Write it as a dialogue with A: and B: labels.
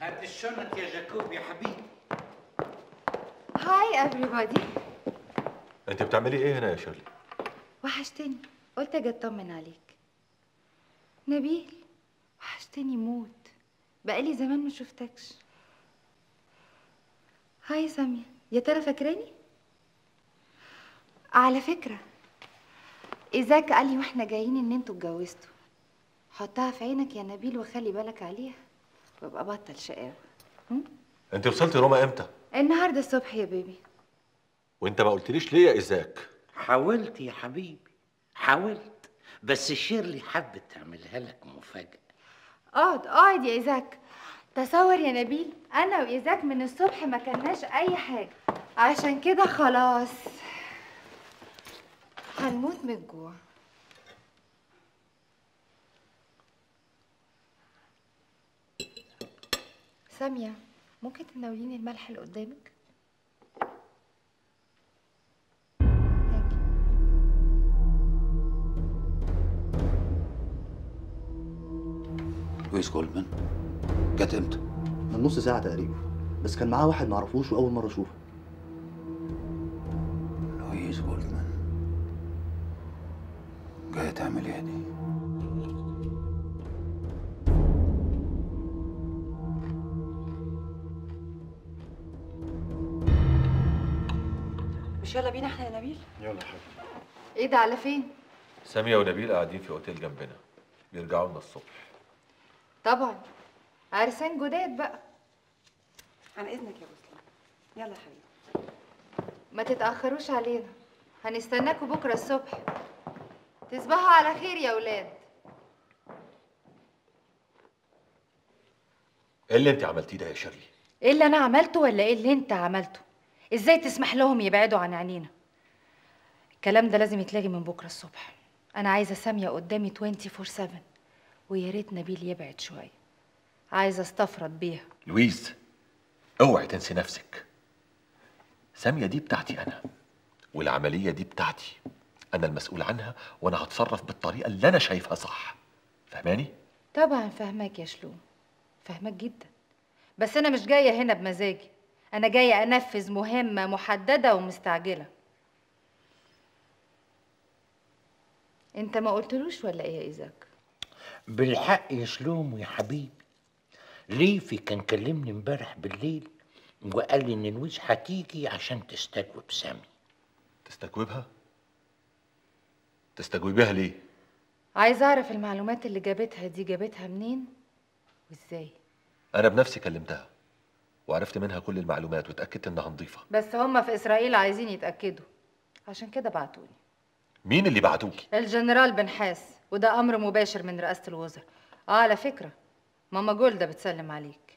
A: هات الشنط يا جاكوب يا حبيبي
B: هاي everybody
C: انت بتعملي ايه هنا يا شيرلي
B: وحشتني قلت اجي اطمن عليك نبيل وحشتني موت بقالي زمان ما شفتكش هاي سامية يا ترى فاكراني على فكرة إيزاك قال لي واحنا جايين ان انتوا اتجوزتوا حطها في عينك يا نبيل وخلي بالك عليها وابقى بطل شقاوة هم؟
C: انت وصلتي روما امتى
B: النهارده الصبح يا بيبي
C: وانت ما قلتليش ليه يا ايزاك
A: حاولت يا حبيبي حاولت بس شيرلي حبت تعملها لك مفاجأة
B: اقعد اقعد يا ايزاك تصور يا نبيل انا وايزاك من الصبح ما كلناش اي حاجه عشان كده خلاص هنموت من الجوع سامية ممكن تناوليني الملح اللي قدامك؟ Thank you.
D: لويس جولدمان جت امتى؟
E: من نص ساعة تقريبا بس كان معاه واحد معرفوش وأول مرة أشوفه
D: لويس جولدمان جاية تعمل ايه دي؟
F: مش يلا بينا احنا يا نبيل
C: يلا يا حبيبي
B: ايه ده على فين؟
C: سامية ونبيل قاعدين في اوتيل جنبنا بيرجعوا لنا الصبح
B: طبعا عرسان جداد بقى
F: عن اذنك يا مسلم يلا يا حبيبي
B: ما تتأخروش علينا هنستناكوا بكرة الصبح تصبحوا على خير يا ولاد
C: ايه اللي انت عملتيه ده يا شيرلي
G: ايه اللي انا عملته ولا ايه اللي انت عملته ازاي تسمح لهم يبعدوا عن عينينا الكلام ده لازم يتلغي من بكره الصبح انا عايزه ساميه قدامي 24 7 ويا ريت نبيل يبعد شويه عايزه استفرد بيها
C: لويز اوعي تنسي نفسك سامية دي بتاعتي انا والعملية دي بتاعتي انا المسؤول عنها وانا هتصرف بالطريقة اللي انا شايفها صح فهماني
G: طبعا فاهماك يا شلوم فاهماك جدا بس انا مش جايه هنا بمزاجي انا جايه انفذ مهمه محدده ومستعجله انت ما قلتلوش ولا ايه يا ايزاك
A: بالحق يا شلوم يا حبيبي ليفي كان كلمني امبارح بالليل وقال لي ان لويس هتيجي عشان تستجوب سامي
C: تستجوبها تستجوبيها ليه
G: عايزه اعرف المعلومات اللي جابتها دي جابتها منين وازاي
C: انا بنفسي كلمتها وعرفت منها كل المعلومات واتاكدت انها نظيفه
G: بس هم في اسرائيل عايزين يتاكدوا عشان كده بعتوني
C: مين اللي بعتوكي
G: الجنرال بنحاس وده امر مباشر من رئاسه الوزراء اه على فكره ماما جولدا بتسلم عليك